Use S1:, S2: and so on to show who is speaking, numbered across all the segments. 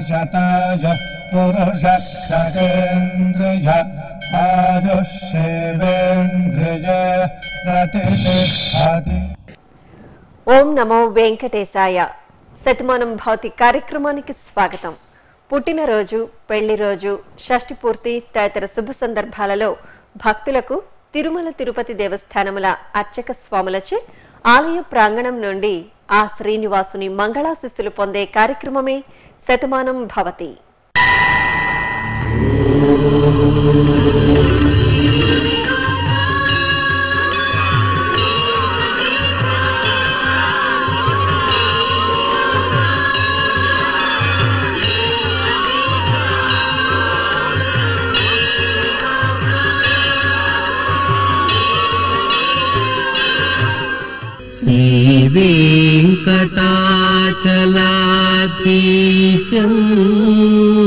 S1: शताय पुरुष शतेन्द्रिय आयुष्येवेन्द्रिय प्रतिष्ठति
S2: ఓం నమో వెంకటేశాయ శతమానం భౌతి కార్యక్రమానికి స్వాగతం పుట్టినరోజు పెళ్లి రోజు షష్ఠి పూర్తి తదితర శుభ సందర్భాలలో భక్తులకు తిరుమల తిరుపతి దేవస్థానముల అర్చక స్వాములచే ఆలయ ప్రాంగణం నుండి ఆ శ్రీనివాసుని మంగళాశిస్సులు పొందే కార్యక్రమమే శతమానం భవతి
S3: श्रीवेङ्कटाचलाधीशम्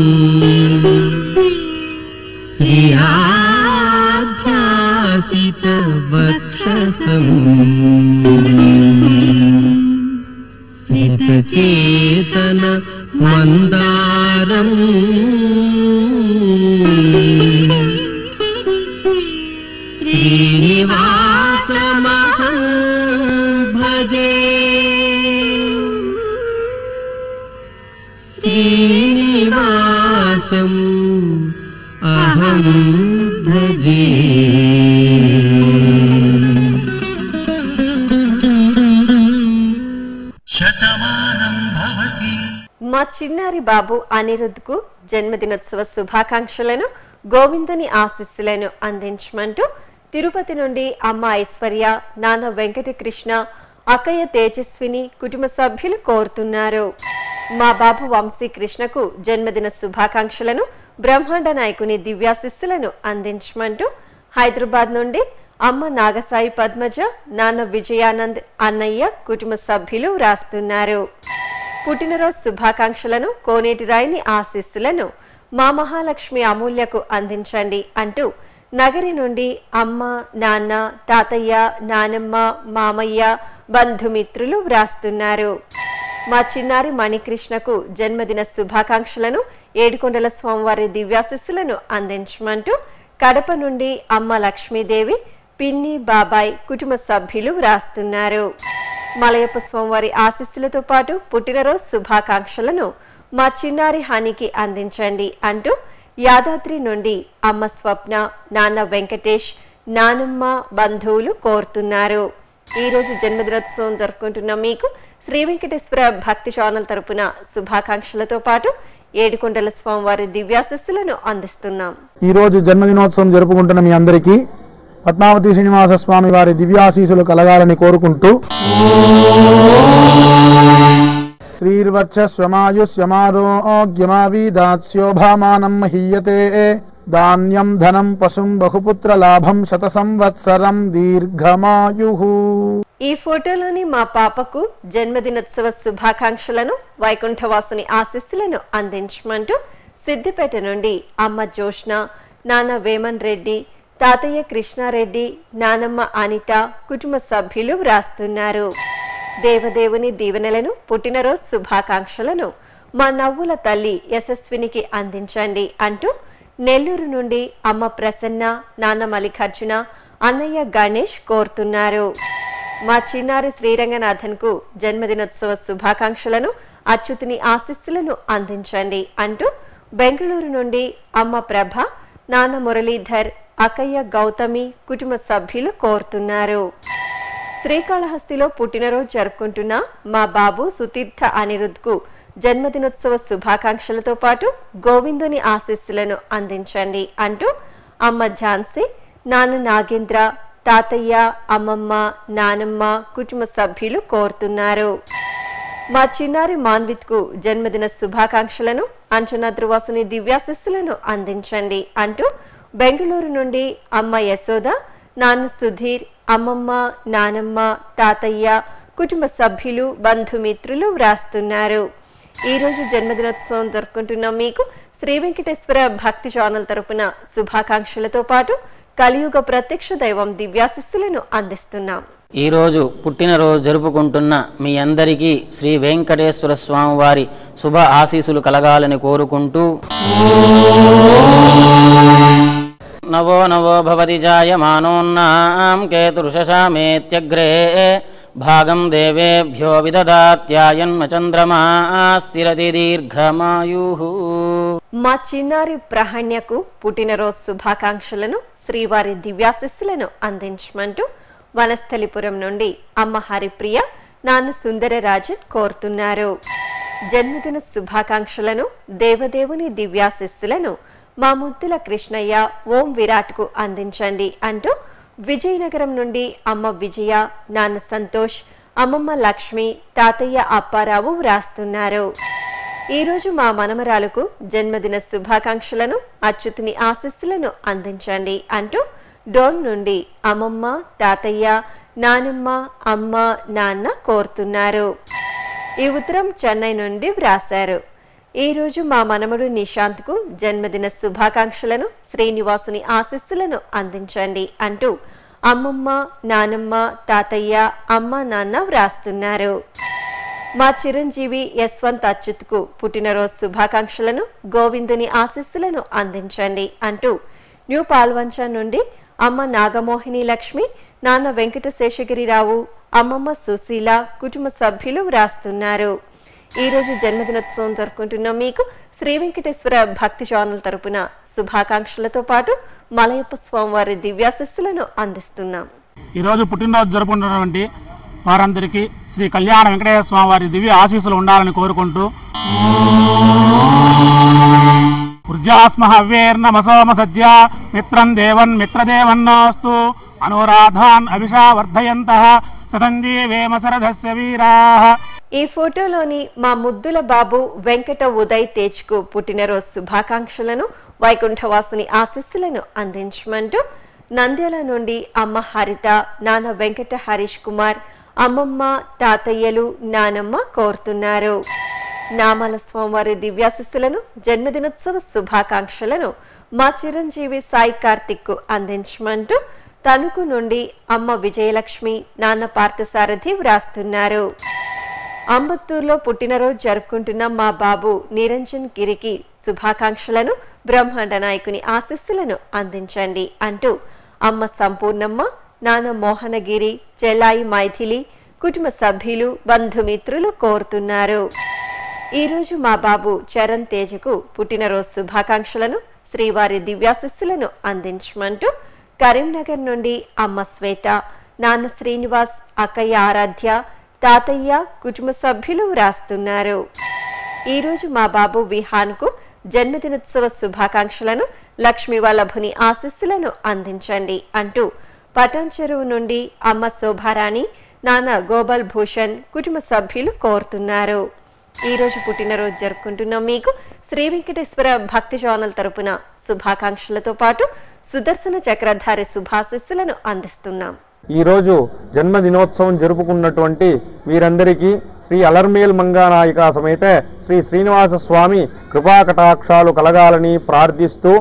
S3: श्रियाध्यासितवक्षसम् स्मितचेतन मन्दारम् श्रीनिवासमहं भजे श्रीनिवासम् अहं भजे
S4: శతమానం భవతి
S2: మా చిన్నారి బాబు అనిరుద్ధ్కు జన్మదినోత్సవ శుభాకాంక్షలను గోవిందుని ఆశీస్సులను అందించమంటూ తిరుపతి నుండి అమ్మ ఐశ్వర్య నాన్న వెంకటకృష్ణ అక్కయ్య తేజస్విని కుటుంబ సభ్యులు కోరుతున్నారు మా బాబు వంశీ కృష్ణకు జన్మదిన శుభాకాంక్షలను బ్రహ్మాండ నాయకుని దివ్యాశిస్సులను అందించమంటూ హైదరాబాద్ నుండి అమ్మ నాగసాయి పద్మజ నాన్న విజయానంద్ అన్నయ్య కుటుంబ సభ్యులు రాస్తున్నారు పుట్టినరోజు శుభాకాంక్షలను కోనేటి రాయిని ఆశీస్సులను మా మహాలక్ష్మి అమూల్యకు అందించండి అంటూ నగరి నుండి అమ్మ నాన్న తాతయ్య నానమ్మ మామయ్య బంధుమిత్రులు వ్రాస్తున్నారు మా చిన్నారి మణికృష్ణకు జన్మదిన శుభాకాంక్షలను ఏడుకొండల స్వామివారి దివ్యాశిస్సులను అందించమంటూ కడప నుండి అమ్మ లక్ష్మీదేవి పిన్ని బాబాయ్ కుటుంబ సభ్యులు వ్రాస్తున్నారు మలయప్ప స్వామివారి ఆశీస్సులతో పాటు పుట్టినరోజు శుభాకాంక్షలను మా చిన్నారి హానికి అందించండి అంటూ యాదాద్రి నుండి అమ్మ స్వప్న నాన్న వెంకటేష్ నానమ్మ బంధువులు కోరుతున్నారు ఈ రోజు జన్మదినోత్సవం జరుపుకుంటున్న మీకు శ్రీ వెంకటేశ్వర భక్తి ఛానల్ తరపున శుభాకాంక్షలతో పాటు ఏడుకొండల స్వామివారి దివ్యాశిస్సులను అందిస్తున్నాం
S5: ఈ రోజు జన్మదినోత్సవం జరుపుకుంటున్న మీ అందరికీ పద్మావతి శ్రీనివాస స్వామి వారి దివ్యాశీసులు కలగాలని కోరుకుంటూ శ్రీర్వర్చస్వమాయుష్యమారోగ్యమావీదాస్యోభామానం మహీయతే ధాన్యం ధనం పశుం బహుపుత్ర లాభం శత సంవత్సరం దీర్ఘమాయు
S2: ఈ ఫోటోలోని మా పాపకు జన్మదినోత్సవ శుభాకాంక్షలను వైకుంఠవాసుని ఆశీస్సులను అందించమంటూ సిద్దిపేట నుండి అమ్మ జోష్న నాన్న వేమన్ రెడ్డి తాతయ్య కృష్ణారెడ్డి నానమ్మ అనిత కుటుంబ సభ్యులు వ్రాస్తున్నారు దేవదేవుని దీవెనలను పుట్టినరోజు శుభాకాంక్షలను మా నవ్వుల తల్లి యశస్వినికి అందించండి అంటూ నెల్లూరు నుండి అమ్మ ప్రసన్న నాన్న మల్లికార్జున అన్నయ్య గణేష్ కోరుతున్నారు మా చిన్నారి శ్రీరంగనాథన్ కు జన్మదినోత్సవ శుభాకాంక్షలను అచ్యుతుని ఆశీస్సులను అందించండి అంటూ బెంగళూరు నుండి అమ్మ ప్రభ నాన్న మురళీధర్ అక్కయ్య గౌతమి కుటుంబ సభ్యులు కోరుతున్నారు శ్రీకాళహస్తిలో పుట్టినరోజు జరుపుకుంటున్న మా బాబు సుతీర్థ అనిరుద్ధ్కు జన్మదినోత్సవ శుభాకాంక్షలతో పాటు గోవిందుని ఆశీస్సులను అందించండి అంటూ అమ్మ ఝాన్సీ నాన్న నాగేంద్ర తాతయ్య అమ్మమ్మ నానమ్మ కుటుంబ సభ్యులు కోరుతున్నారు మా చిన్నారి మాన్విత్ కు జన్మదిన శుభాకాంక్షలను అంచనాద్రువాసుని దివ్యాశిస్సులను అందించండి అంటూ బెంగళూరు నుండి అమ్మ యశోద నాన్న సుధీర్ అమ్మమ్మ నానమ్మ తాతయ్య కుటుంబ సభ్యులు బంధుమిత్రులు వ్రాస్తున్నారు ఈ రోజు జన్మదినోత్సవం జరుపుకుంటున్న మీకు శ్రీ వెంకటేశ్వర భక్తి ఛానల్ తరపున శుభాకాంక్షలతో పాటు కలియుగ ప్రత్యక్ష దైవం దివ్యాశిస్సులను అందిస్తున్నాం
S6: ఈరోజు పుట్టినరోజు జరుపుకుంటున్న మీ అందరికీ శ్రీ వెంకటేశ్వర స్వామి వారి శుభ ఆశీస్సులు కలగాలని కోరుకుంటూ నవో నవో భవతి జాయమానోన్నాం కేతురుషశామేత్యగ్రే భాగం దేవేభ్యో విదదాత్యాయన్మ చంద్రమా స్థిరతి దీర్ఘమాయు
S2: మా చిన్నారి ప్రహణ్యకు పుట్టినరోజు శుభాకాంక్షలను శ్రీవారి దివ్యాశిస్సులను అందించమంటూ వనస్థలిపురం నుండి అమ్మ హరిప్రియ నాన్న సుందరరాజన్ కోరుతున్నారు జన్మదిన శుభాకాంక్షలను దేవదేవుని దివ్యాశిస్సులను మా ముద్దుల కృష్ణయ్య ఓం విరాట్కు అందించండి అంటూ విజయనగరం నుండి అమ్మ విజయ నాన్న సంతోష్ అమ్మమ్మ లక్ష్మి తాతయ్య అప్పారావు వ్రాస్తున్నారు ఈరోజు మా మనమరాలకు జన్మదిన శుభాకాంక్షలను అచ్యుతుని ఆశీస్సులను అందించండి అంటూ డోన్ నుండి అమ్మమ్మ తాతయ్య నానమ్మ అమ్మ నాన్న కోరుతున్నారు ఈ ఉత్తరం చెన్నై నుండి వ్రాశారు ఈరోజు మా మనమడు నిశాంత్కు జన్మదిన శుభాకాంక్షలను శ్రీనివాసుని ఆశీస్సులను అందించండి అంటూ అమ్మమ్మ నానమ్మ తాతయ్య అమ్మ నాన్న వ్రాస్తున్నారు మా చిరంజీవి యశ్వంత్ అచ్యుత్కు పుట్టినరోజు శుభాకాంక్షలను గోవిందుని ఆశీస్సులను అందించండి అంటూ న్యూ పాల్వంచ నుండి అమ్మ నాగమోహిని లక్ష్మి నాన్న వెంకట శేషగిరిరావు అమ్మమ్మ సుశీల కుటుంబ సభ్యులు వ్రాస్తున్నారు ఈ రోజు జన్మదినోత్సవం జరుపుకుంటున్న మీకు శ్రీ వెంకటేశ్వర భక్తి ఛానల్ తరపున శుభాకాంక్షలతో పాటు మలయప్ప స్వామివారి దివ్యాశిస్సులను అందిస్తున్నాం
S7: ఈరోజు పుట్టినరోజు జరుపుకుంటున్నటువంటి వారందరికీ శ్రీ కళ్యాణ వెంకటేశ్వర స్వామి వారి దివ్య ఆశీస్సులు ఉండాలని కోరుకుంటూ ఉర్జాస్మ హవ్యేర్నమసోమ సద్య మిత్రం దేవన్ మిత్రదేవన్నోస్తు అనురాధాన్ అభిషా వర్ధయంత సతంజీ వేమ శరథస్య వీరాః
S2: ఈ ఫోటోలోని మా ముద్దుల బాబు వెంకట ఉదయ్ తేజ్కు పుట్టినరోజు శుభాకాంక్షలను వైకుంఠవాసుని ఆశీస్సులను అందించమంటూ నంద్యాల నుండి అమ్మ హరిత నాన్న వెంకట హరీష్ కుమార్ అమ్మమ్మ తాతయ్యలు నానమ్మ కోరుతున్నారు నామాల స్వామివారి దివ్యాశిస్సులను జన్మదినోత్సవ శుభాకాంక్షలను మా చిరంజీవి సాయి కార్తిక్ అందించమంటూ తణుకు నుండి అమ్మ విజయలక్ష్మి నాన్న పార్థసారథి వ్రాస్తున్నారు అంబత్తూరులో పుట్టినరోజు జరుపుకుంటున్న మా బాబు నిరంజన్ గిరికి శుభాకాంక్షలను బ్రహ్మాండ నాయకుని ఆశీస్సులను అందించండి అంటూ అమ్మ సంపూర్ణమ్మ నాన్న మోహనగిరి చెలాయి మైథిలి కుటుంబ సభ్యులు బంధుమిత్రులు కోరుతున్నారు ఈరోజు మా బాబు చరణ్ తేజకు పుట్టినరోజు శుభాకాంక్షలను శ్రీవారి దివ్యాశిస్సులను అందించమంటూ కరీంనగర్ నుండి అమ్మ శ్వేత నాన్న శ్రీనివాస్ అక్కయ్య ఆరాధ్య తాతయ్య కుటుంబ సభ్యులు వ్రాస్తున్నారు ఈరోజు మా బాబు విహాన్కు జన్మదినోత్సవ శుభాకాంక్షలను లక్ష్మీ వల్లభుని ఆశీస్సులను అందించండి అంటూ పటాన్ చెరువు నుండి అమ్మ శోభారాణి నాన్న గోపాల్ భూషణ్ కుటుంబ సభ్యులు కోరుతున్నారు ఈ రోజు పుట్టినరోజు జరుపుకుంటున్న మీకు శ్రీ వెంకటేశ్వర భక్తి ఛానల్ తరపున శుభాకాంక్షలతో పాటు సుదర్శన చక్రధారి శుభాశిస్సులను అందిస్తున్నాం
S8: ఈరోజు జన్మదినోత్సవం జరుపుకున్నటువంటి వీరందరికీ శ్రీ అలర్మేల్ మంగానాయిక సమేత శ్రీ శ్రీనివాస స్వామి కృపాకటాక్షాలు కలగాలని ప్రార్థిస్తూ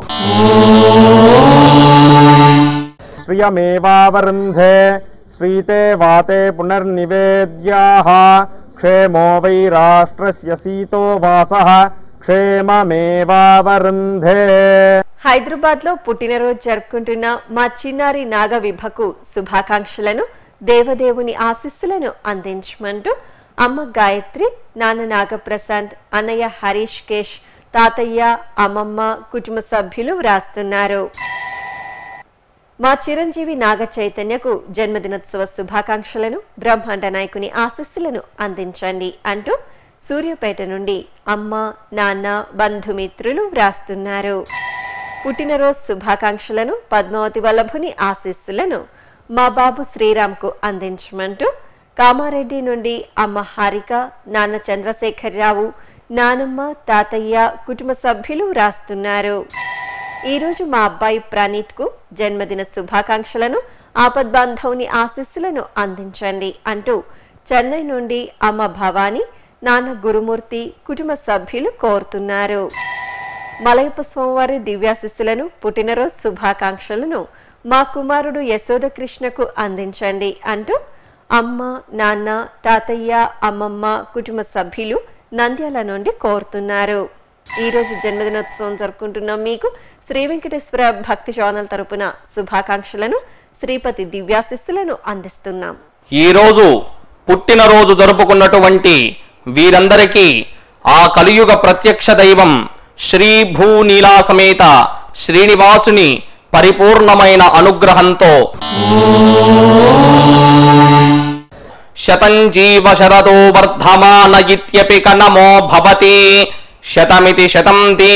S8: శ్రియమేవావరుంధే శ్రీతే వాతే పునర్నివేద్యాః క్షేమో వై రాష్ట్రస్య సీతో వాసః క్షేమమేవావరుంధే
S2: హైదరాబాద్ లో పుట్టినరోజు జరుపుకుంటున్న మా చిన్నారి నాగ విభకు శుభాకాంక్షలను దేవదేవుని ఆశీస్సులను అందించమంటూ అమ్మ గాయత్రి నాన్న నాగప్రశాంత్ అన్నయ్య హరీష్ కేష్ తాతయ్య అమ్మమ్మ కుటుంబ సభ్యులు వ్రాస్తున్నారు మా చిరంజీవి నాగ చైతన్యకు జన్మదినోత్సవ శుభాకాంక్షలను బ్రహ్మాండ నాయకుని ఆశీస్సులను అందించండి అంటూ సూర్యాపేట నుండి అమ్మ నాన్న బంధుమిత్రులు వ్రాస్తున్నారు పుట్టినరోజు శుభాకాంక్షలను పద్మావతి వల్లభుని ఆశీస్సులను మా బాబు శ్రీరామ్కు అందించమంటూ కామారెడ్డి నుండి అమ్మ హారిక నాన్న చంద్రశేఖరరావు నానమ్మ తాతయ్య కుటుంబ సభ్యులు వ్రాస్తున్నారు ఈరోజు మా అబ్బాయి ప్రణీత్కు జన్మదిన శుభాకాంక్షలను ఆపద్బాంధవుని ఆశీస్సులను అందించండి అంటూ చెన్నై నుండి అమ్మ భవానీ నాన్న గురుమూర్తి కుటుంబ సభ్యులు కోరుతున్నారు మలయప్ప స్వామివారి దివ్యాశిస్సులను పుట్టినరోజు శుభాకాంక్షలను మా కుమారుడు యశోద కృష్ణకు అందించండి అంటూ అమ్మ నాన్న తాతయ్య అమ్మమ్మ కుటుంబ సభ్యులు నంద్యాల నుండి కోరుతున్నారు ఈ రోజు జన్మదినోత్సవం జరుపుకుంటున్న మీకు శ్రీ వెంకటేశ్వర భక్తి ఛానల్ తరపున శుభాకాంక్షలను శ్రీపతి దివ్యాశిస్సులను అందిస్తున్నాం
S9: ఈరోజు పుట్టినరోజు జరుపుకున్నటువంటి వీరందరికీ ఆ కలియుగ ప్రత్యక్ష దైవం శ్రీ భూనీలా సమేత శ్రీనివాసుని పరిపూర్ణమైన అనుగ్రహంతో శతం జీవ శరదో వర్ధమాన ఇత్యపి కనమో భవతి శతమితి శతం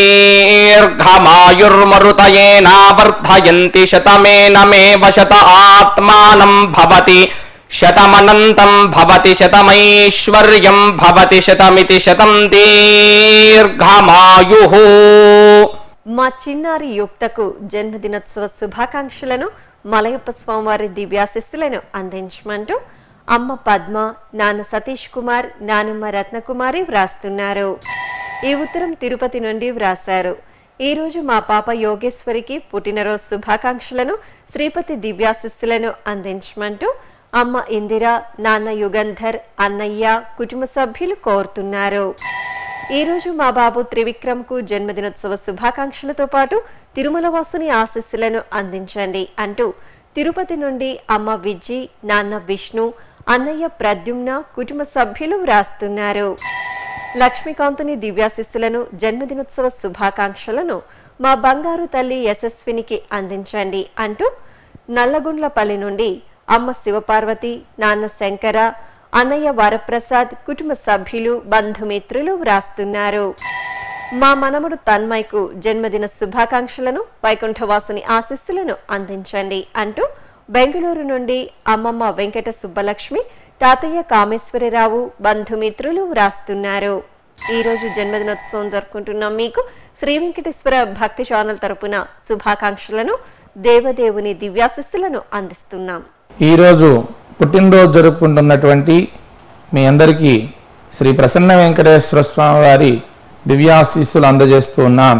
S9: దీర్ఘమాయుర్మరుతయేనావర్ధయంతి శతమేనమేవ శత ఆత్మానం భవతి శతమనంతం భవతి శతమైశ్వర్యం భవతి శతమితి శతం దీర్ఘమాయు
S2: మా చిన్నారి యుక్తకు జన్మదినోత్సవ శుభాకాంక్షలను మలయప్ప స్వామివారి దివ్యాశిస్సులను అందించమంటూ అమ్మ పద్మ నాన్న సతీష్ కుమార్ నానమ్మ రత్నకుమారి వ్రాస్తున్నారు ఈ ఉత్తరం తిరుపతి నుండి వ్రాశారు ఈ రోజు మా పాప యోగేశ్వరికి పుట్టినరోజు శుభాకాంక్షలను శ్రీపతి దివ్యాశిస్సులను అందించమంటూ అమ్మ ఇందిర నాన్న యుగంధర్ అన్నయ్య కుటుంబ సభ్యులు కోరుతున్నారు ఈ రోజు మా బాబు త్రివిక్రమ్కు జన్మదినోత్సవ శుభాకాంక్షలతో పాటు తిరుమల వాసుని ఆశీస్సులను అందించండి అంటూ తిరుపతి నుండి అమ్మ విజ్జి నాన్న విష్ణు అన్నయ్య ప్రద్యుమ్న కుటుంబ సభ్యులు వ్రాస్తున్నారు లక్ష్మీకాంతుని దివ్యాశిస్సులను జన్మదినోత్సవ శుభాకాంక్షలను మా బంగారు తల్లి యశస్వినికి అందించండి అంటూ నల్లగుండ్లపల్లి నుండి అమ్మ శివపార్వతి నాన్న శంకర అన్నయ్య వరప్రసాద్ కుటుంబ సభ్యులు బంధుమిత్రులు వ్రాస్తున్నారు మా మనముడు తన్మయ్కు జన్మదిన శుభాకాంక్షలను వైకుంఠవాసుని ఆశీస్సులను అందించండి అంటూ బెంగళూరు నుండి అమ్మమ్మ వెంకట సుబ్బలక్ష్మి తాతయ్య కామేశ్వరరావు బంధుమిత్రులు వ్రాస్తున్నారు ఈ రోజు జన్మదినోత్సవం జరుపుకుంటున్న మీకు శ్రీ వెంకటేశ్వర భక్తి ఛానల్ తరపున శుభాకాంక్షలను దేవదేవుని దివ్యాశిస్సులను అందిస్తున్నాం
S5: ఈరోజు పుట్టినరోజు జరుపుకుంటున్నటువంటి మీ అందరికీ శ్రీ ప్రసన్న వెంకటేశ్వర స్వామి వారి దివ్యాశీస్సులు అందజేస్తూ ఉన్నాం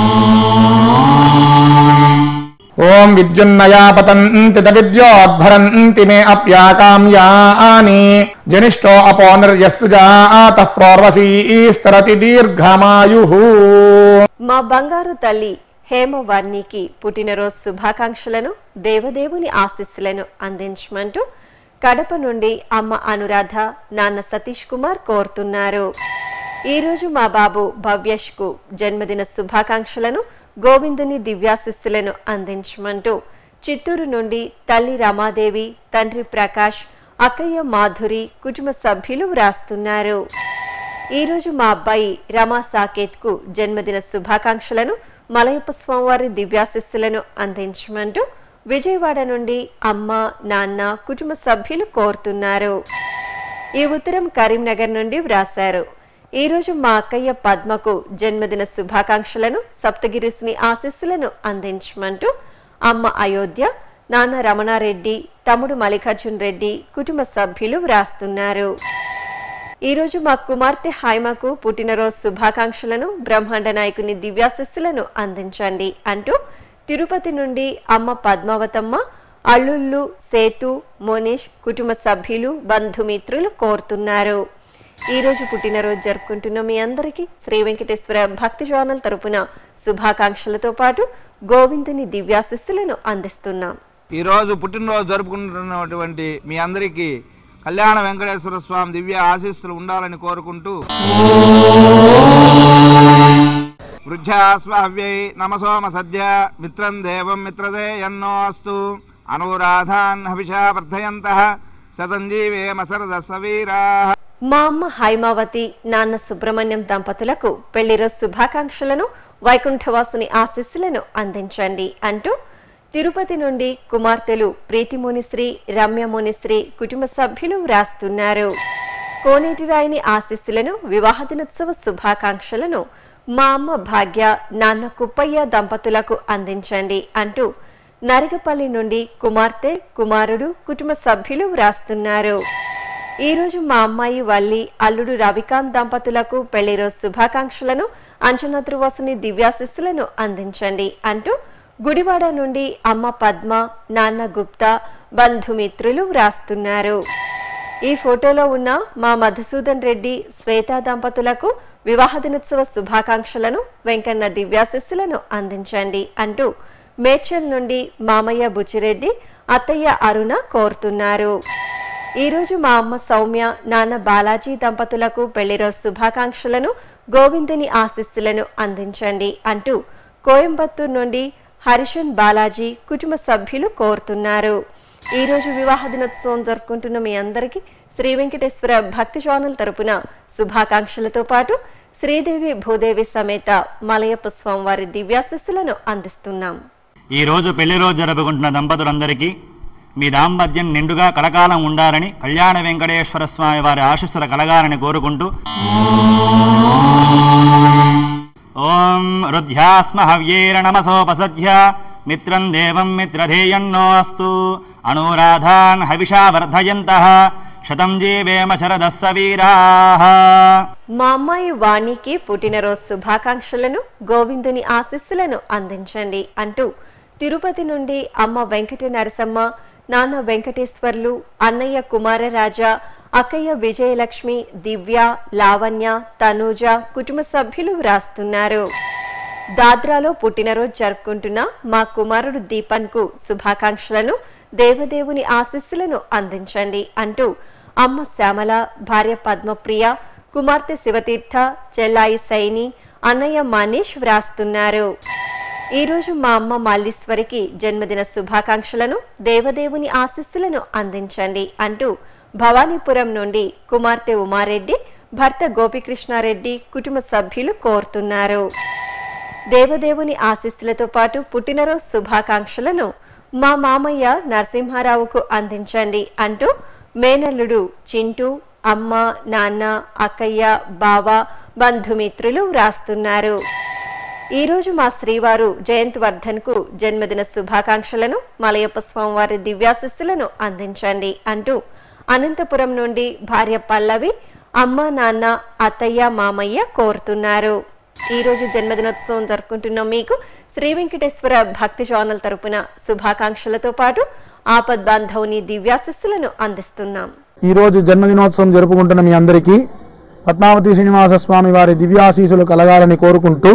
S5: ఓం విద్యున్నయా పతంతి విద్యోద్భరంతి మే అప్యాకామ్యాని జనిష్టో అపో నిర్యస్సు జాత ప్రోర్వసీస్తరతి దీర్ఘమాయు
S2: మా బంగారు తల్లి హేమవర్ణికి పుట్టినరోజు శుభాకాంక్షలను దేవదేవుని ఆశీస్సులను అందించమంటూ కడప నుండి అమ్మ అనురాధ నాన్న సతీష్ కుమార్ కోరుతున్నారు ఈరోజు మా బాబు భవ్యష్కు జన్మదిన శుభాకాంక్షలను గోవిందుని దివ్యాశిస్సులను అందించమంటూ చిత్తూరు నుండి తల్లి రమాదేవి తండ్రి ప్రకాష్ అక్కయ్య మాధురి కుటుంబ సభ్యులు వ్రాస్తున్నారు ఈ రోజు మా అబ్బాయి రమా సాకేత్ కు జన్మదిన శుభాకాంక్షలను మలయప్ప స్వామివారి దివ్యాశిస్సులను అందించమంటూ విజయవాడ నుండి అమ్మ నాన్న కుటుంబ సభ్యులు కోరుతున్నారు ఈ ఉత్తరం కరీంనగర్ నుండి వ్రాశారు ఈ రోజు మా అక్కయ్య పద్మకు జన్మదిన శుభాకాంక్షలను సప్తగిరిసుని ఆశీస్సులను అందించమంటూ అమ్మ అయోధ్య నాన్న రమణారెడ్డి తమ్ముడు మల్లికార్జున్ రెడ్డి కుటుంబ సభ్యులు వ్రాస్తున్నారు ఈ రోజు మా కుమార్తె హైమకు పుట్టినరోజు శుభాకాంక్షలను బ్రహ్మాండ నాయకుని దివ్యాశిస్సులను అందించండి అంటూ తిరుపతి నుండి అమ్మ పద్మావతమ్మ అల్లుళ్ళు సేతు మోనేష్ కుటుంబ సభ్యులు బంధుమిత్రులు కోరుతున్నారు ఈ రోజు పుట్టినరోజు జరుపుకుంటున్న మీ అందరికీ శ్రీ వెంకటేశ్వర భక్తి ఛానల్ తరపున శుభాకాంక్షలతో పాటు గోవిందుని దివ్యాశిస్సులను అందిస్తున్నాం
S10: ఈరోజు పుట్టినరోజు జరుపుకుంటున్నటువంటి మీ అందరికీ కళ్యాణ వెంకటేశ్వర స్వామి దివ్య ఆశీస్సులు ఉండాలని కోరుకుంటూ వృద్ధ్యాస్వావ్యై నమసోమ సద్య మిత్రం దేవం మిత్రదే ఎన్నోస్తు అనురాధాన్ హవిషా వర్ధయంత శతంజీవేమ సరద సవీరా
S2: మా అమ్మ హైమావతి నాన్న సుబ్రహ్మణ్యం దంపతులకు పెళ్లిరోజు శుభాకాంక్షలను వైకుంఠవాసుని ఆశీస్సులను అందించండి అంటూ తిరుపతి నుండి కుమార్తెలు ప్రీతి మునిశ్రీ రమ్య మునిశ్రీ కుటుంబ సభ్యులు వ్రాస్తున్నారు కోనేటి రాయిని ఆశీస్సులను వివాహ దినోత్సవ శుభాకాంక్షలను మా అమ్మ భాగ్య నాన్న కుప్పయ్య దంపతులకు అందించండి అంటూ నరగపల్లి నుండి కుమార్తె కుమారుడు కుటుంబ సభ్యులు వ్రాస్తున్నారు ఈ రోజు మా అమ్మాయి వల్లి అల్లుడు రవికాంత్ దంపతులకు పెళ్లిరోజు శుభాకాంక్షలను అంచనాద్రువాసుని దివ్యాశిస్సులను అందించండి అంటూ గుడివాడ నుండి అమ్మ పద్మ నాన్న గుప్తా బంధుమిత్రులు వ్రాస్తున్నారు ఈ ఫోటోలో ఉన్న మా మధుసూదన్ రెడ్డి శ్వేత దంపతులకు వివాహ దినోత్సవ శుభాకాంక్షలను వెంకన్న దివ్యాశిస్సులను అందించండి అంటూ మేడ్చల్ నుండి మామయ్య బుచ్చిరెడ్డి అత్తయ్య అరుణ కోరుతున్నారు ఈరోజు మా అమ్మ సౌమ్య నాన్న బాలాజీ దంపతులకు పెళ్లిరోజు శుభాకాంక్షలను గోవిందుని ఆశీస్సులను అందించండి అంటూ కోయంబత్తూరు నుండి హరిషన్ బాలాజీ కుటుంబ సభ్యులు కోరుతున్నారు ఈ రోజు వివాహ దినోత్సవం జరుపుకుంటున్న మీ అందరికీ శ్రీ వెంకటేశ్వర భక్తి ఛానల్ తరపున శుభాకాంక్షలతో పాటు శ్రీదేవి భూదేవి సమేత మలయప్ప స్వామివారి దివ్యాశస్సులను అందిస్తున్నాం
S11: ఈ రోజు పెళ్లి రోజు జరుపుకుంటున్న దంపతులందరికీ మీ దాంపత్యం నిండుగా కలకాలం ఉండాలని కళ్యాణ వెంకటేశ్వర స్వామి వారి ఆశస్సుల కలగాలని కోరుకుంటూ ఓం రుధ్యాస్మ హవ్యేర నమసోపసధ్య మిత్రం దేవం మిత్రధేయన్నో అస్తు అనురాధాన్ హవిషా వర్ధయంత శతం జీవేమ శరదస్స వీరాః
S2: మా అమ్మాయి వాణికి పుట్టినరోజు శుభాకాంక్షలను గోవిందుని ఆశీస్సులను అందించండి అంటూ తిరుపతి నుండి అమ్మ వెంకట నరసమ్మ నాన్న వెంకటేశ్వర్లు అన్నయ్య కుమారరాజా అక్కయ్య విజయలక్ష్మి దివ్య లావణ్య తనూజ కుటుంబ సభ్యులు వ్రాస్తున్నారు దాద్రాలో పుట్టినరోజు జరుపుకుంటున్న మా కుమారుడు దీపన్ కు శుభాకాంక్షలను దేవదేవుని ఆశీస్సులను అందించండి అంటూ అమ్మ శ్యామల భార్య పద్మప్రియ కుమార్తె శివతీర్థ చెల్లాయి సైని అన్నయ్య మనీష్ వ్రాస్తున్నారు ఈ రోజు మా అమ్మ మల్లీశ్వరికి జన్మదిన శుభాకాంక్షలను దేవదేవుని ఆశీస్సులను అందించండి అంటూ భవానీపురం నుండి కుమార్తె ఉమారెడ్డి భర్త గోపికృష్ణారెడ్డి కుటుంబ సభ్యులు కోరుతున్నారు దేవదేవుని ఆశీస్సులతో పాటు పుట్టినరోజు శుభాకాంక్షలను మా మామయ్య నరసింహారావుకు అందించండి అంటూ మేనల్లుడు చింటూ అమ్మ నాన్న అక్కయ్య బావ బంధుమిత్రులు వ్రాస్తున్నారు ఈ రోజు మా శ్రీవారు జయంత్ వర్ధన్ కు జన్మదిన శుభాకాంక్షలను మలయప్ప స్వామివారి దివ్యాశిస్సులను అందించండి అంటూ అనంతపురం నుండి భార్య పల్లవి అమ్మ నాన్న అత్తయ్య మామయ్య కోరుతున్నారు ఈ రోజు జన్మదినోత్సవం జరుపుకుంటున్న మీకు శ్రీ వెంకటేశ్వర భక్తి ఛానల్ తరపున శుభాకాంక్షలతో పాటు ఆపద్ బాంధవుని దివ్యాశిస్సులను అందిస్తున్నాం
S5: ఈ రోజు జన్మదినోత్సవం జరుపుకుంటున్న మీ అందరికీ పద్మావతి శ్రీనివాస స్వామి వారి దివ్యాశీసులు కలగాలని కోరుకుంటూ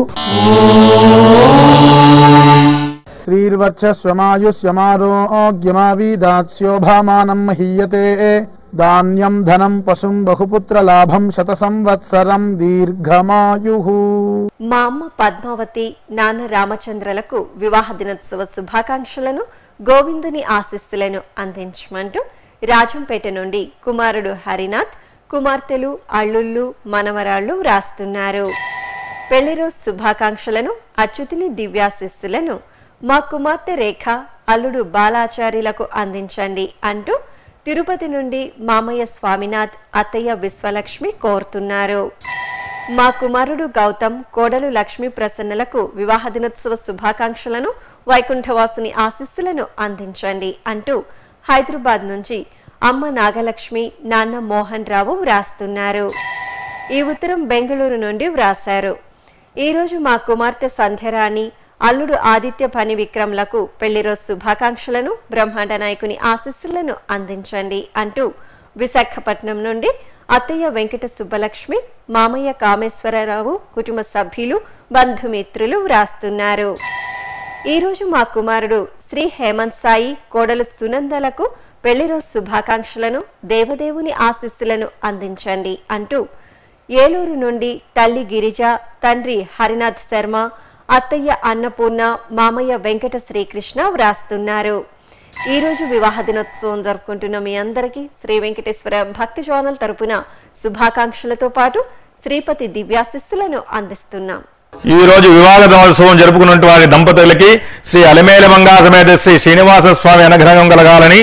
S5: శ్రీర్వర్చస్వమాయుష్యమారోగ్యమావీదాస్యోభామానం మహీయతే ధాన్యం ధనం పశుం బహుపుత్ర లాభం శత సంవత్సరం దీర్ఘమాయు
S2: మా అమ్మ పద్మావతి నాన్న రామచంద్రలకు వివాహ దినోత్సవ శుభాకాంక్షలను గోవిందుని ఆశీస్సులను అందించమంటూ రాజంపేట నుండి కుమారుడు హరినాథ్ కుమార్తెలు అల్లుళ్ళు మనవరాళ్ళు వ్రాస్తున్నారు పెళ్లిరోజు శుభాకాంక్షలను అచ్యుతిని దివ్యాశిస్సులను మా కుమార్తె రేఖ అల్లుడు బాలాచార్యులకు అందించండి అంటూ తిరుపతి నుండి మామయ్య స్వామినాథ్ అత్తయ్య విశ్వలక్ష్మి కోరుతున్నారు మా కుమారుడు గౌతమ్ కోడలు లక్ష్మీ ప్రసన్నలకు వివాహ దినోత్సవ శుభాకాంక్షలను వైకుంఠవాసుని ఆశీస్సులను అందించండి అంటూ హైదరాబాద్ నుంచి అమ్మ నాగలక్ష్మి నాన్న మోహన్ రావు వ్రాస్తున్నారు ఈ ఉత్తరం బెంగళూరు నుండి వ్రాశారు ఈరోజు మా కుమార్తె సంధ్యరాణి అల్లుడు ఆదిత్య పని విక్రమ్లకు పెళ్లిరోజు శుభాకాంక్షలను బ్రహ్మాండ నాయకుని ఆశీస్సులను అందించండి అంటూ విశాఖపట్నం నుండి అత్తయ్య వెంకట సుబ్బలక్ష్మి మామయ్య కామేశ్వరరావు కుటుంబ సభ్యులు బంధుమిత్రులు వ్రాస్తున్నారు ఈరోజు మా కుమారుడు శ్రీ హేమంత్ సాయి కోడలు సునందలకు పెళ్లిరోజు శుభాకాంక్షలను దేవదేవుని ఆశీస్సులను అందించండి అంటూ ఏలూరు నుండి తల్లి గిరిజ తండ్రి హరినాథ్ శర్మ అత్తయ్య అన్నపూర్ణ మామయ్య వెంకట శ్రీకృష్ణ వ్రాస్తున్నారు ఈ రోజు వివాహ దినోత్సవం జరుపుకుంటున్న మీ అందరికీ శ్రీ వెంకటేశ్వర భక్తి ఛానల్ తరపున శుభాకాంక్షలతో పాటు శ్రీపతి దివ్యాశిస్సులను అందిస్తున్నాం
S12: ఈ రోజు వివాహ దినోత్సవం జరుపుకున్నటువంటి వారి దంపతులకి శ్రీ అలిమేల మంగా సమేత శ్రీ శ్రీనివాస స్వామి అనుగ్రహం కలగాలని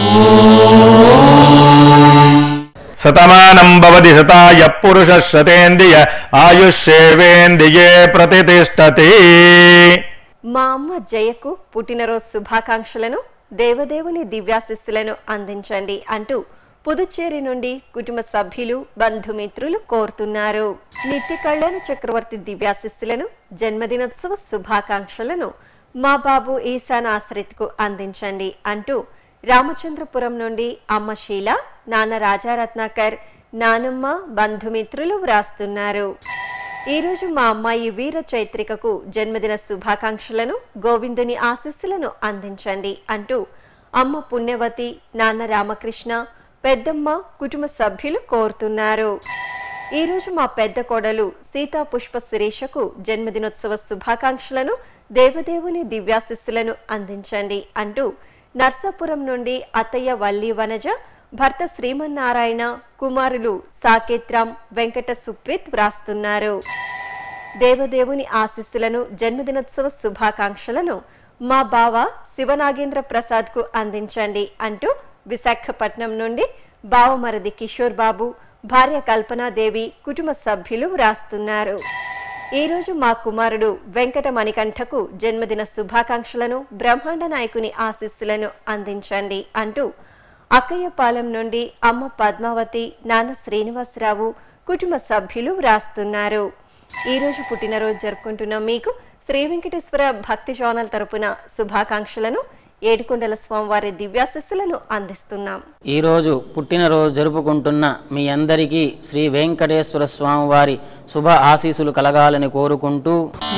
S12: శతమానం భవతి శతాయ పురుష శతేంద్రియ ఆయుష్యేవేంద్రియే ప్రతిష్టతి
S2: మా అమ్మ జయకు పుట్టినరోజు శుభాకాంక్షలను దేవదేవుని దివ్యాశిస్సులను అందించండి అంటూ పుదుచ్చేరి నుండి కుటుంబ సభ్యులు బంధుమిత్రులు కోరుతున్నారు నిత్య కళ్యాణ చక్రవర్తి దివ్యాశిస్సులను జన్మదినోత్సవ శుభాకాంక్షలను మా బాబు ఈశాన్ ఆశ్రిత్కు అందించండి అంటూ రామచంద్రపురం నుండి అమ్మ శీల నాన్న రాజారత్నాకర్ నానమ్మ బంధుమిత్రులు వ్రాస్తున్నారు ఈరోజు మా అమ్మాయి వీర చైత్రికకు జన్మదిన శుభాకాంక్షలను గోవిందుని ఆశీస్సులను అందించండి అంటూ అమ్మ పుణ్యవతి నాన్న రామకృష్ణ పెద్దమ్మ కుటుంబ సభ్యులు కోరుతున్నారు ఈరోజు మా పెద్ద కోడలు సీతా పుష్ప శిరీషకు జన్మదినోత్సవ శుభాకాంక్షలను దేవదేవుని దివ్యాశిస్సులను అందించండి అంటూ నర్సాపురం నుండి అత్తయ్య వల్లి వనజ భర్త శ్రీమన్నారాయణ కుమారులు సాకేత్రాం వెంకట సుప్రీత్ వ్రాస్తున్నారు దేవదేవుని ఆశీస్సులను జన్మదినోత్సవ శుభాకాంక్షలను మా బావ శివనాగేంద్ర ప్రసాద్ కు అందించండి అంటూ విశాఖపట్నం నుండి బావమరది కిషోర్ బాబు భార్య కల్పనాదేవి కుటుంబ సభ్యులు వ్రాస్తున్నారు ఈరోజు మా కుమారుడు వెంకట మణికంఠకు జన్మదిన శుభాకాంక్షలను బ్రహ్మాండ నాయకుని ఆశీస్సులను అందించండి అంటూ అక్కయ్యపాలెం నుండి అమ్మ పద్మావతి నాన్న శ్రీనివాసరావు కుటుంబ సభ్యులు వ్రాస్తున్నారు ఈ రోజు పుట్టినరోజు జరుపుకుంటున్న మీకు శ్రీ వెంకటేశ్వర భక్తి ఛానల్ తరపున శుభాకాంక్షలను ఏడుకొండల స్వామివారి దివ్యాశిస్సులను అందిస్తున్నాం
S6: ఈరోజు పుట్టినరోజు జరుపుకుంటున్న మీ అందరికీ శ్రీ వెంకటేశ్వర స్వామి వారి శుభ ఆశీస్సులు కలగాలని కోరుకుంటూ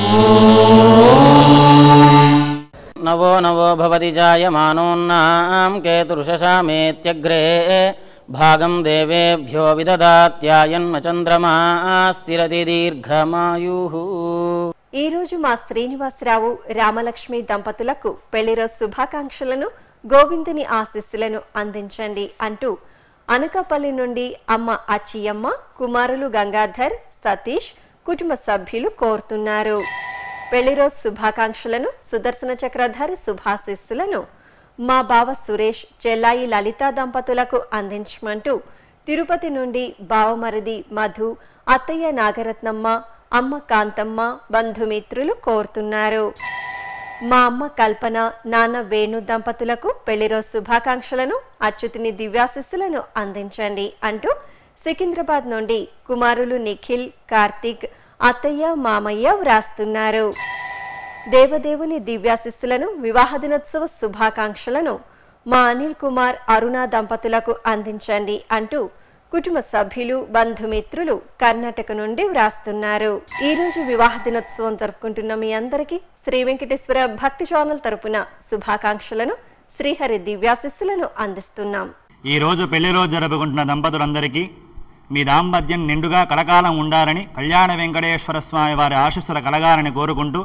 S6: నవో నవో భవతి జాయమానోన్నాం కేతురుషామేత్యగ్రే భాగం దేవేభ్యో విదదాత్యాయన్మ చంద్రమా స్థిరతి దీర్ఘమాయు
S2: ఈ రోజు మా శ్రీనివాసరావు రామలక్ష్మి దంపతులకు పెళ్లిరోజు శుభాకాంక్షలను గోవిందుని ఆశీస్సులను అందించండి అంటూ అనకాపల్లి నుండి అమ్మ అచ్చియమ్మ కుమారులు గంగాధర్ సతీష్ కుటుంబ సభ్యులు కోరుతున్నారు పెళ్లిరోజు శుభాకాంక్షలను సుదర్శన చక్రధారి శుభాశీస్సులను మా బావ సురేష్ చెల్లాయి లలిత దంపతులకు అందించమంటూ తిరుపతి నుండి బావమరిది మధు అత్తయ్య నాగరత్నమ్మ అమ్మ కాంతమ్మ బంధుమిత్రులు కోరుతున్నారు మా అమ్మ కల్పన నాన్న వేణు దంపతులకు పెళ్లిరోజు శుభాకాంక్షలను అచ్యుతిని దివ్యాశిస్సులను అందించండి అంటూ సికింద్రాబాద్ నుండి కుమారులు నిఖిల్ కార్తీక్ అత్తయ్య మామయ్య వ్రాస్తున్నారు దేవదేవుని దివ్యాశిస్సులను వివాహ దినోత్సవ శుభాకాంక్షలను మా అనిల్ కుమార్ అరుణ దంపతులకు అందించండి అంటూ కుటుంబ సభ్యులు బంధుమిత్రులు కర్ణాటక నుండి వ్రాస్తున్నారు ఈ రోజు వివాహ దినోత్సవం జరుపుకుంటున్న మీ అందరికీ శ్రీ వెంకటేశ్వర భక్తి ఛానల్ తరపున శుభాకాంక్షలను శ్రీహరి దివ్యాశిస్సులను అందిస్తున్నాం
S11: ఈ రోజు పెళ్లి రోజు జరుపుకుంటున్న దంపతులందరికీ మీ దాంపత్యం నిండుగా కలకాలం ఉండాలని కళ్యాణ వెంకటేశ్వర స్వామి వారి ఆశస్సుల కలగాలని కోరుకుంటూ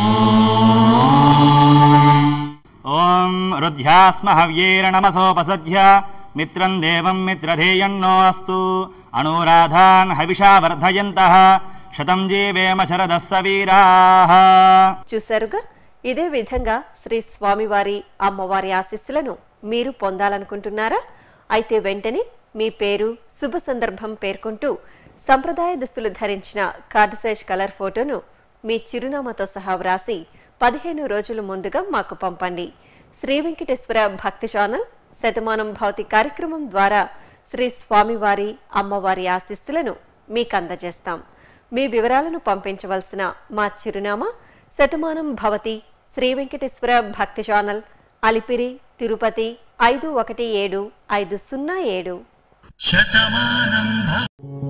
S11: ఓం రుధ్యాస్మ హవ్యేర నమసోపసధ్య మిత్రం దేవం మిత్రధేయన్నో అస్తు అనురాధాన్ హవిషా వర్ధయంత శతం జీవేమ శరదస్స వీరాః
S2: చూశారుగా ఇదే విధంగా శ్రీ స్వామివారి అమ్మవారి ఆశీస్సులను మీరు పొందాలనుకుంటున్నారా అయితే వెంటనే మీ పేరు శుభ సందర్భం పేర్కొంటూ సంప్రదాయ దుస్తులు ధరించిన కార్డు సైజ్ కలర్ ఫోటోను మీ చిరునామాతో సహా వ్రాసి పదిహేను రోజుల ముందుగా మాకు పంపండి శ్రీ వెంకటేశ్వర భక్తి ఛానల్ శతమానం భౌతి కార్యక్రమం ద్వారా శ్రీ స్వామివారి అమ్మవారి ఆశీస్సులను మీకు అందజేస్తాం మీ వివరాలను పంపించవలసిన మా చిరునామా శతమానం భవతి శ్రీ వెంకటేశ్వర భక్తి ఛానల్ అలిపిరి తిరుపతి ఐదు ఒకటి ఏడు ఐదు సున్నా ఏడు
S4: శతమానం భవ